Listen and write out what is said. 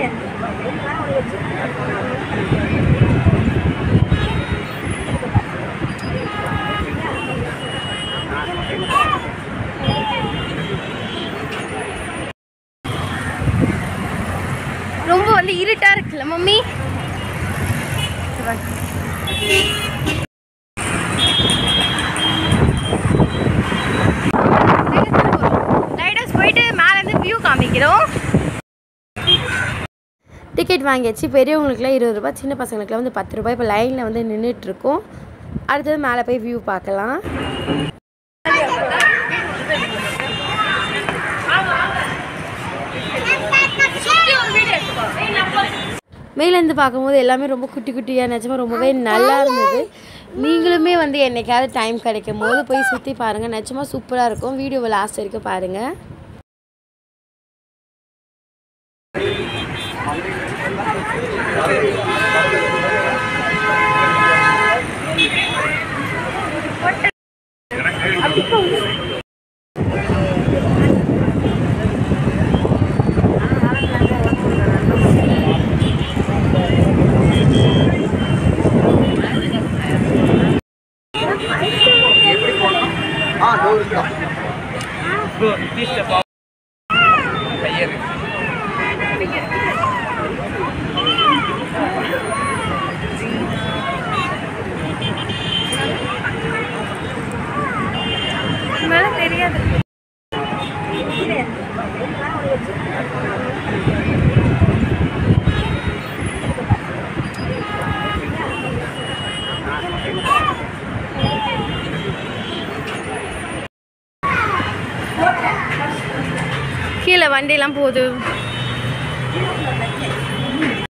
ரொம்ப வந்து இருட்டா இருக்குல்ல மம்மி லைட் ஹவுஸ் போயிட்டு மேலே இருந்து வியூ காமிக்கிறோம் டிக்கெட் வாங்கியாச்சு பெரியவங்களுக்குலாம் இருபது ரூபாய் சின்ன பசங்களுக்குலாம் வந்து பத்து ரூபாய் இப்போ லைனில் வந்து நின்றுட்டு இருக்கோம் அடுத்தது மேலே போய் வியூ பார்க்கலாம் மேலேருந்து பார்க்கும்போது எல்லாமே ரொம்ப குட்டி குட்டியாக நினச்சமா ரொம்பவே நல்லா இருந்தது நீங்களுமே வந்து என்னைக்காவது டைம் கிடைக்கும் போது போய் சுற்றி பாருங்கள் நிஜமாக சூப்பராக இருக்கும் வீடியோவை லாஸ்ட் வரைக்கும் பாருங்கள் மேலே தெரியாது கீழே வண்டிலாம் போகுது